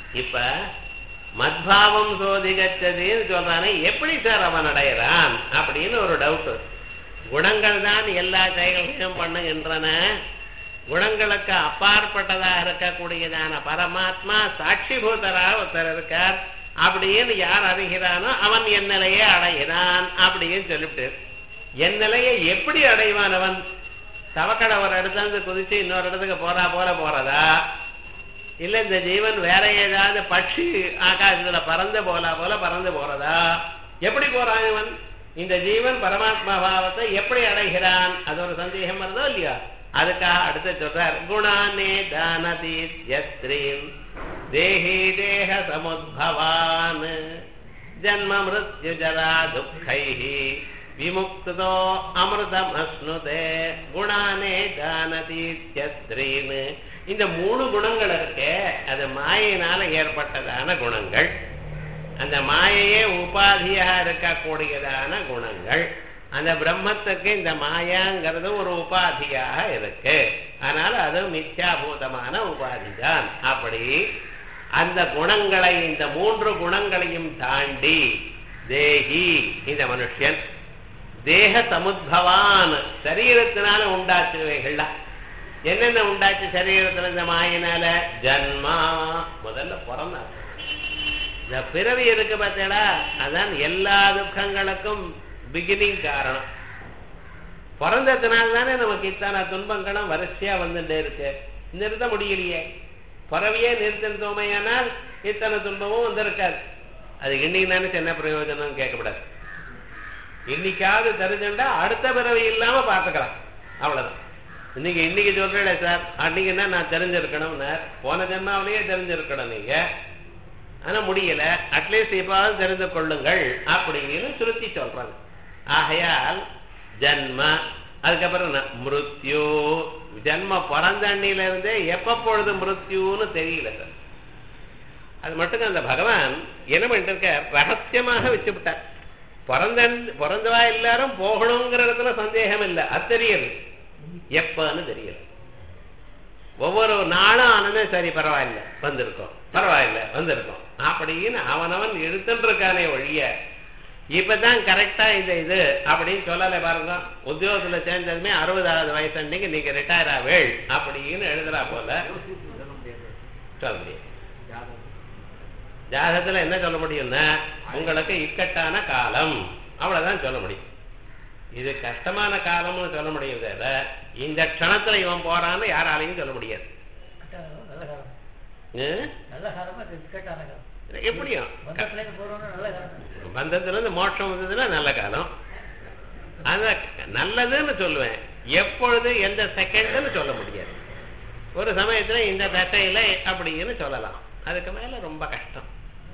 இப்ப மத்பாவம் சோதிகச்சதுன்னு சொல்றானே எப்படி சார் அவன் அடையிறான் அப்படின்னு ஒரு டவுட் குணங்கள் தான் எல்லா செயல்களையும் பண்ணுகின்றன குணங்களுக்கு அப்பாற்பட்டதா இருக்கக்கூடியதான பரமாத்மா சாட்சிபூதரா ஒருத்தர் இருக்கார் அப்படின்னு யார் அறிகிறானோ அவன் என் நிலையை அடைகிறான் அப்படின்னு சொல்லிவிட்டு என் நிலையை எப்படி அடைவான் அவன் தவக்கடை ஒரு இடத்துல இருந்து குதிச்சு இன்னொரு இடத்துக்கு போறா போல போறதா இல்ல இந்த ஜீவன் வேற ஏதாவது பட்சி ஆகாசத்துல பறந்து போலா போல பறந்து போறதா எப்படி போறான் இவன் இந்த ஜீவன் பரமாத்மா பாவத்தை எப்படி அடைகிறான் அது ஒரு சந்தேகம் வருதோ இல்லையா அதுக்காக அடுத்து சொல்றார் குணானே தானதி யஸ்ரீம் தேஹி தேக சமுத்பவான் ஜன்ம மிருத்யு ஜரா துக்கைஹி விமுக்தோ அமிர்தம் அஸ்னுதே குணானே தானதி யஸ்ரீம் இந்த மூணு குணங்கள் இருக்கே அது மாயினால ஏற்பட்டதான குணங்கள் அந்த மாயையே உபாதியாக இருக்கக்கூடியதான குணங்கள் அந்த பிரம்மத்துக்கு இந்த மாயாங்கிறது ஒரு உபாதியாக இருக்கு அதனால அது மித்யாபூதமான உபாதி தான் அப்படி அந்த குணங்களை இந்த மூன்று குணங்களையும் தாண்டி தேகி இந்த மனுஷன் தேக சமுத்பவான் சரீரத்தினால உண்டாச்சுவைகள்லாம் என்னென்ன உண்டாச்சு சரீரத்துல இந்த மாயினால ஜன்மா முதல்ல பிறந்தார் இந்த பிறவி இருக்கு பார்த்தேடா அதான் எல்லா துக்கங்களுக்கும் பிகினிங் காரணம் பிறந்ததுனால தானே நமக்கு இத்தனை துன்பங்களும் வரிசையா வந்துட்டே இருக்கு நிறுத்த முடியலையே பிறவியே நிறுத்தோமையானால் இத்தனை துன்பமும் வந்திருக்காது அது இன்னைக்கு நினைச்சு என்ன பிரயோஜனம் கேட்கக்கூடாது இன்னைக்காவது தெரிஞ்சுட்டா அடுத்த பிறவி இல்லாம பார்த்துக்கலாம் அவ்வளவுதான் இன்னைக்கு இன்னைக்கு சொல்றேன் சார் அன்னைக்குன்னா நான் தெரிஞ்சிருக்கணும்னு போன ஜென்மாவிலேயே தெரிஞ்சிருக்கணும் நீங்க ஆனா முடியல அட்லீஸ்ட் இப்பாவது தெரிந்து கொள்ளுங்கள் அப்படின்னு சுருத்தி சொல்றாங்க ஆகையால் ஜன்ம அதுக்கப்புறம் மிருத்யு ஜன்ம பிறந்த அண்ணில இருந்தே எப்ப பொழுது மிருத்யுன்னு தெரியல சார் அது மட்டும் அந்த பகவான் என்ன பண்ணிட்டு இருக்க ரகசியமாக வச்சு விட்டார் பிறந்த பிறந்தவா எல்லாரும் போகணுங்கிற இடத்துல சந்தேகம் இல்லை அது தெரியுது எப்பன்னு தெரியல ஒவ்வொரு நாளும் ஆனதே சரி பரவாயில்ல வந்திருக்கோம் பரவாயில்ல வந்திருக்கோம் அப்படின்னு அவனவன் எடுத்துட்டு இருக்கானே ஒழிய இப்பதான் கரெக்டா இந்த இது அப்படின்னு சொல்லலை பாருங்க உத்தியோகத்துல சேர்ந்ததுமே அறுபதாவது வயசு அன்னைக்கு நீங்க ரிட்டையர் ஆவேள் அப்படின்னு எழுதுறா போல சொல்ல முடியும் ஜாதகத்துல என்ன சொல்ல முடியும்னா உங்களுக்கு இக்கட்டான காலம் அவ்வளவுதான் சொல்ல முடியும் இது கஷ்டமான காலம்னு சொல்ல முடியும் தவிர இந்த க்ஷணத்துல இவன் போறான்னு யாராலையும் சொல்ல முடியாது எப்படியும் பந்தத்துல இருந்து மோட்சம் வந்ததுன்னா நல்ல காலம் அத நல்லதுன்னு சொல்லுவேன் எப்பொழுது எந்த செகண்ட்னு சொல்ல முடியாது ஒரு சமயத்துல இந்த தட்டையில அப்படின்னு சொல்லலாம் அதுக்கு மேல ரொம்ப கஷ்டம்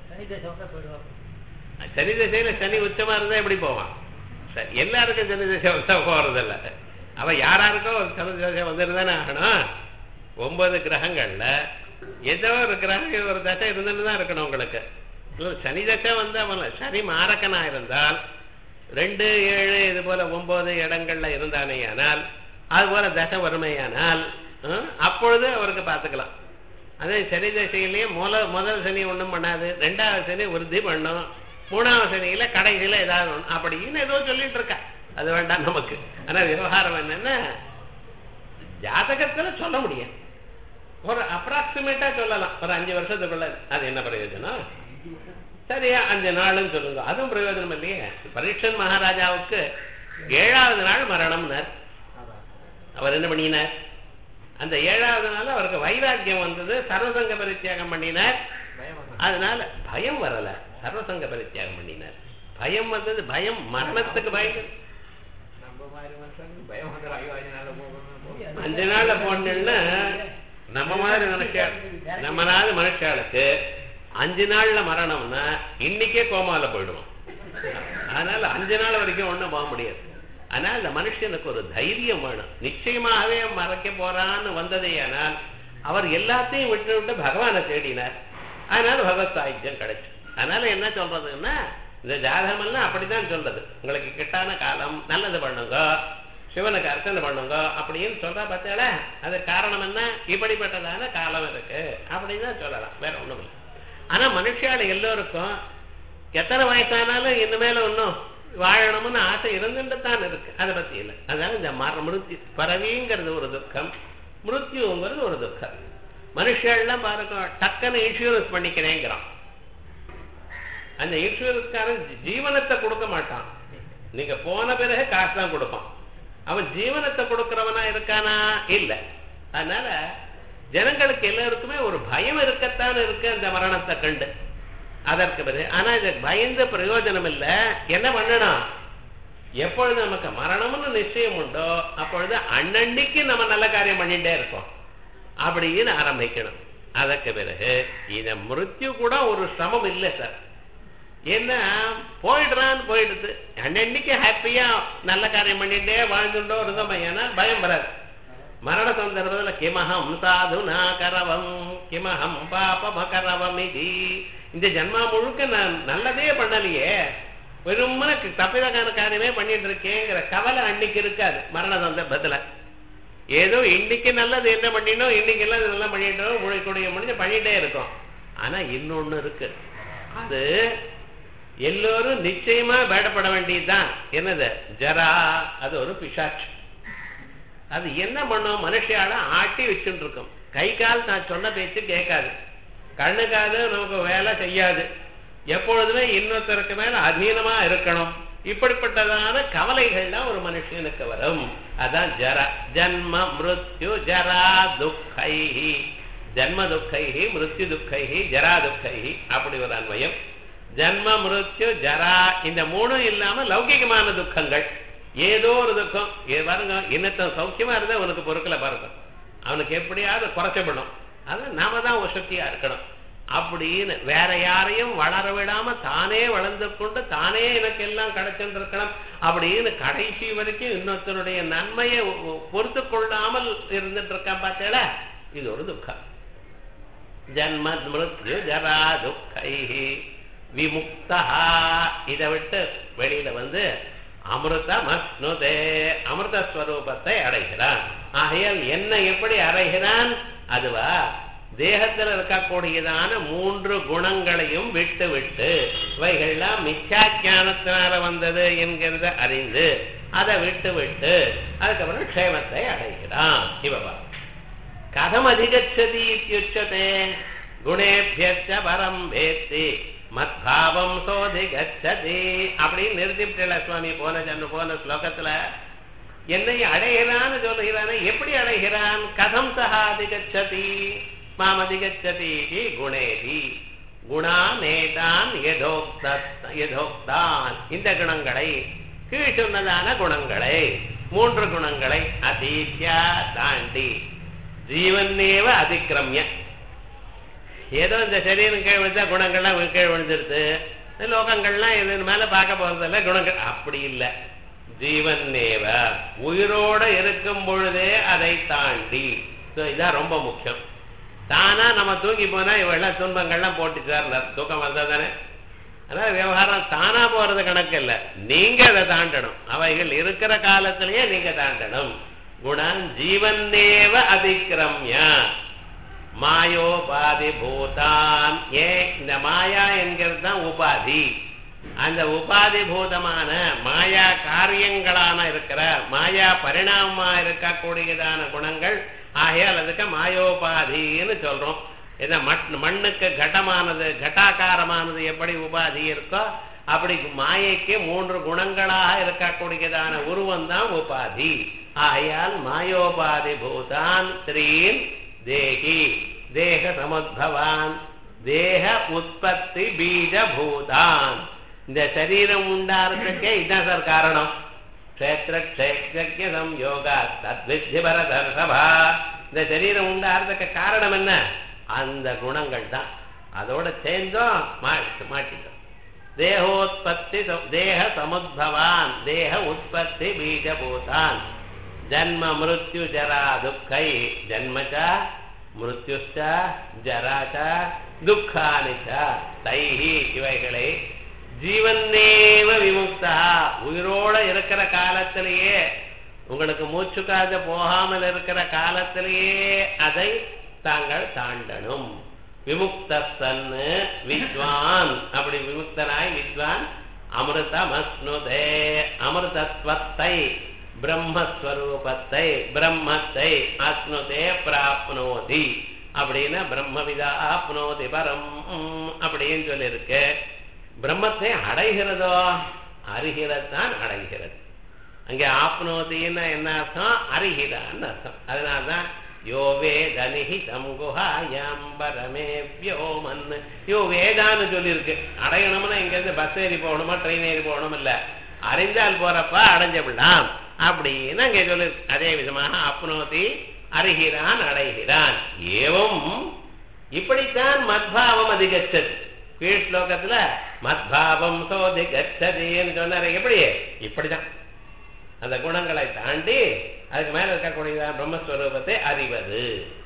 சனி திசையில சனி உச்சமா இருந்தா எப்படி போவான் எல்லாருக்கும் சனி திசை வந்தா போறதில்ல அவ யாராருக்கோ ஒரு சனி திசை வந்துருந்தானே ஆகணும் ஒன்பது கிரகங்கள்ல ஏதோ ஒரு கிரகம் ஒரு தசை இருந்துட்டு தான் இருக்கணும் உங்களுக்கு சனி தசை வந்து அவன் சனி மாரக்கனா இருந்தால் ரெண்டு ஏழு இது போல ஒன்பது இடங்கள்ல இருந்தானே ஆனால் அது போல தசை வறுமையானால் அப்பொழுது அவருக்கு பார்த்துக்கலாம் அதே சனி தசையிலேயே முத முதல் சனி ஒன்றும் பண்ணாது ரெண்டாவது சனி விருத்தி பண்ணும் மூணாவது சனியில கடைசியில ஏதாவது ஒன்று அப்படின்னு ஏதோ சொல்லிட்டு இருக்கா அது வேண்டாம் நமக்கு ஆனா விவகாரம் என்னன்னா ஜாதகத்துல சொல்ல முடியும் ஒரு அப்ராக்சிமேட்டா சொல்லலாம் ஒரு அஞ்சு வருஷத்துக்குள்ள அது என்ன பிரயோஜனம் சரியா அஞ்சு நாள்னு சொல்லுங்க அதுவும் பிரயோஜனம் இல்லையே பரீட்சன் மகாராஜாவுக்கு ஏழாவது நாள் மரணம்னார் அவர் என்ன பண்ணினார் அந்த ஏழாவது நாள் அவருக்கு வைராக்கியம் வந்தது சர்வசங்க பரித்தியாகம் பண்ணினார் அதனால பயம் வரல சர்வசங்க பரித்தியாகம் பண்ணினார் பயம் வந்தது பயம் மரணத்துக்கு பயம் அஞ்சு நாள்ல போனா நம்ம மாதிரி மனுஷ நம்ம நாள் மனுஷாளுக்கு அஞ்சு நாள்ல மரணம்னா இன்னைக்கே கோமால போயிடுவோம் அதனால அஞ்சு நாள் வரைக்கும் ஒண்ணும் போக முடியாது ஆனால் அந்த மனுஷனுக்கு ஒரு தைரியம் வேணும் நிச்சயமாகவே மறைக்க போறான்னு வந்ததே ஆனால் அவர் எல்லாத்தையும் விட்டு விட்டு பகவானை தேடினார் அதனால பகவத் சாகித்யம் கிடைச்சு அதனால என்ன சொல்றதுன்னா இந்த ஜாதகம் எல்லாம் அப்படித்தான் சொல்றது உங்களுக்கு கிட்டான காலம் நல்லது பண்ணுங்க சிவனுக்கு அர்ச்சனை பண்ணுங்க அப்படின்னு சொல்றா பார்த்தால அது காரணம் என்ன இப்படிப்பட்டதான காலம் இருக்கு அப்படின்னு தான் சொல்லலாம் வேற ஒண்ணும் இல்லை ஆனா மனுஷால எல்லோருக்கும் எத்தனை வயசானாலும் இனிமேல ஒன்றும் வாழணும்னு ஆசை இருந்துட்டு தான் இருக்கு அதை பத்தி இல்லை அதனால இந்த மர மிருத்யு பறவைங்கிறது ஒரு துக்கம் மிருத்யுங்கிறது ஒரு துக்கம் மனுஷெல்லாம் பாருங்க டக்குன்னு இன்சூரன்ஸ் பண்ணிக்கிறேங்கிறான் அந்த இன்சூரன்ஸ்காரன் ஜீவனத்தை கொடுக்க மாட்டான் நீங்க போன பிறகு காசு தான் கொடுப்பான் அவன் ஜீவனத்தை கொடுக்கிறவனா இருக்கானா இல்ல அதனால ஜனங்களுக்கு எல்லாருக்குமே ஒரு பயம் இருக்கத்தான் இருக்கு அந்த மரணத்தை கண்டு அதற்கு பிறகு ஆனா இது பயந்த பிரயோஜனம் இல்ல என்ன பண்ணணும் எப்பொழுது நமக்கு மரணம்னு நிச்சயம் உண்டோ அப்பொழுது அன்னன்னைக்கு நம்ம நல்ல காரியம் பண்ணிட்டே இருக்கோம் அப்படின்னு ஆரம்பிக்கணும் அதற்கு பிறகு இந்த மிருத்யு கூட ஒரு சிரமம் இல்லை சார் ஏன்னா போயிடுறான்னு போயிடுது அன்னன்னைக்கு ஹாப்பியா நல்ல காரியம் பண்ணிட்டே வாழ்ந்துட்டோ இருந்தோம் ஏன்னா பயம் வராது மரண சந்தர்ப்பத்தில் கிமஹம் சாதுனா கரவம் கிமஹம் பாபமகரவம் இது இந்த ஜன்மா முழுக்க நான் நல்லதே பண்ணலையே வெறுமன தப்பிதக்கான காரியமே பண்ணிட்டு இருக்கேங்கிற கவலை அன்னைக்கு இருக்காது மரண சந்தர்ப்பத்தில் ஏதோ இன்னைக்கு நல்லது என்ன பண்ணினோம் இன்னைக்கு எல்லாம் நல்லா பண்ணிட்டோம் முழுக்கூடிய முடிஞ்சு பண்ணிட்டே இருக்கோம் ஆனா இன்னொன்னு இருக்கு அது எல்லோரும் நிச்சயமா வேடப்பட வேண்டியதுதான் என்னது ஜரா அது ஒரு பிசாட்சி அது என்ன பண்ணும் மனுஷியால ஆட்டி வச்சுட்டு இருக்கும் கை கால் நான் சொன்ன பேச்சு கேட்காது கண்ணு காது நமக்கு வேலை செய்யாது எப்பொழுதுமே இன்னொருத்தருக்கு மேல அதீனமா இருக்கணும் இப்படிப்பட்டதான கவலைகள்லாம் ஒரு மனுஷனுக்கு வரும் அதான் ஜரா ஜன்ம மிருத்யு ஜரா துக்கைஹி ஜன்ம துக்கைஹி மிருத்யு துக்கைஹி ஜரா துக்கைஹி அப்படி ஒரு அன்வயம் ஜன்ம மிருத்யு ஜரா இந்த மூணும் இல்லாம லௌகிகமான துக்கங்கள் ஏதோ ஒரு துக்கம் ஏ பாருங்க இன்னத்தம் சௌக்கியமா இருந்தா உனக்கு பொருட்களை பாருங்க அவனுக்கு எப்படியாவது குறைச்சப்படும் அது நாம தான் வசதியா இருக்கணும் அப்படின்னு வேற யாரையும் வளர விடாம தானே வளர்ந்து கொண்டு தானே எனக்கு எல்லாம் கிடைச்சுட்டு இருக்கணும் அப்படின்னு கடைசி வரைக்கும் இன்னொருத்தருடைய நன்மையை பொறுத்து கொள்ளாமல் இருந்துட்டு இருக்கான் பார்த்தேல இது ஒரு துக்கம் ஜன்ம மிருத்யு ஜரா துக்கை விமுக்தா இதை விட்டு வெளியில வந்து அமிர்தமஸ்னுதே அமிர்த ஸ்வரூபத்தை அடைகிறான் ஆகையால் என்ன எப்படி அடைகிறான் அதுவா தேகத்தில் இருக்கக்கூடியதான மூன்று குணங்களையும் விட்டு விட்டு இவைகள்லாம் மிச்சா ஞானத்தினால வந்தது என்கிறத அறிந்து அதை விட்டு விட்டு அதுக்கப்புறம் க்ஷேமத்தை அடைகிறான் இவவா கதம் அதிகச்சதி இத்தியுச்சதே குணேபியச்ச பரம் வேத்தி மத்பாவம் சோதி கச்சதி அப்படின்னு நிறுத்திவிட்டல சுவாமி போன ஜன்னு போன ஸ்லோகத்துல என்னை அடைகிறான்னு சொல்லுகிறான் எப்படி அடைகிறான் கதம் சஹா அதிகச்சதி மாம் அதிகச்சதி குணேதி குணா நேதான் யதோக்தான் இந்த குணங்களை கீழ் சொன்னதான குணங்களை மூன்று குணங்களை அதீத்யா தாண்டி ஜீவன்னேவ அதிக்கிரமிய ஏதோ இந்த சரீரம் கீழ் விழுந்தா குணங்கள்லாம் கீழ் விழுந்துருது லோகங்கள்லாம் இதன் மேல பார்க்க போறதில்ல குணங்கள் அப்படி இல்லை ஜீவன்னேவ உயிரோட இருக்கும் பொழுதே அதை தாண்டி இதான் ரொம்ப முக்கியம் தானா நம்ம தூங்கி போனா இவெல்லாம் துன்பங்கள்லாம் போட்டு சார் தூக்கம் வந்தா தானே அதனால விவகாரம் தானா போறது கணக்கு இல்ல நீங்க அதை தாண்டணும் அவைகள் இருக்கிற காலத்திலேயே நீங்க தாண்டணும் குணம் ஜீவன்னேவ அதிக்கிரம்யா மாயோபாதி பூதான் ஏன் இந்த மாயா என்கிறது தான் உபாதி அந்த உபாதி பூதமான மாயா காரியங்களான இருக்கிற மாயா பரிணாமமா இருக்கக்கூடியதான குணங்கள் ஆகையால் அதுக்கு மாயோபாதின்னு சொல்றோம் இதை மண்ணுக்கு கடமானது கட்டாகாரமானது எப்படி உபாதி இருக்கோ அப்படி மாயைக்கு மூன்று குணங்களாக இருக்கக்கூடியதான உருவம் தான் உபாதி ஆகையால் மாயோபாதி பூதான் ஸ்ரீன் தேகி தேக சமுத்பவான் தேக உற்பத்தி பீஜ பூதான் இந்த சரீரம் உண்டாறதுக்கே இதுதான் சார் காரணம் க்ஷேத்திர க்ஷேத்திர சம்யோகா தத்வித்தி பரதர்ஷபா இந்த சரீரம் உண்டாறதுக்கு காரணம் என்ன அந்த குணங்கள் தான் அதோட சேர்ந்தோம் மாட்டிட்டோம் தேகோத்பத்தி தேக சமுத்பவான் தேக உற்பத்தி பீஜபூதான் ஜன்ம மிருத்யு ஜரா துக்கை ஜன்மச்ச மிருத்யுச்ச ஜராச்ச துக்கானிச்ச தைஹி இவைகளை ஜீவன்னேவ விமுக்தா உயிரோட இருக்கிற காலத்திலேயே உங்களுக்கு மூச்சு காத போகாமல் இருக்கிற காலத்திலேயே அதை தாங்கள் தாண்டணும் விமுக்தன்னு வித்வான் அப்படி விமுக்தனாய் வித்வான் அமிர்தமஸ்னுதே அமிர்தத்வத்தை பிரம்மஸ்வரூபத்தை பிரம்மத்தை அஸ்னுதே பிராப்னோதி அப்படின்னு பிரம்மவிதா ஆப்னோதி பரம் அப்படின்னு சொல்லியிருக்கு பிரம்மத்தை அடைகிறதோ அறிகிறதான் அடைகிறது அங்கே ஆப்னோதின்னு என்ன அர்த்தம் அறிகிறான்னு அர்த்தம் அதனால்தான் யோ வேதனிஹி சங்குஹாயாம் பரமே வியோமன் யோ வேதான்னு சொல்லியிருக்கு அடையணும்னா இங்கேருந்து பஸ் ஏறி போகணுமா ட்ரெயின் ஏறி போகணும் இல்ல அறிந்தால் போறப்ப அடைஞ்ச விடலாம் அப்படின்னு அங்கே சொல்லியிருக்கு அதே விதமாக அப்னோதி அறிகிறான் அடைகிறான் ஏவம் இப்படித்தான் மத்பாவம் அதிகச்சது கீழ் ஸ்லோகத்துல மத்பாவம் சோதி கச்சதின்னு சொன்னாரு எப்படி இப்படிதான் அந்த குணங்களை தாண்டி அதுக்கு மேல இருக்கக்கூடிய பிரம்மஸ்வரூபத்தை அறிவது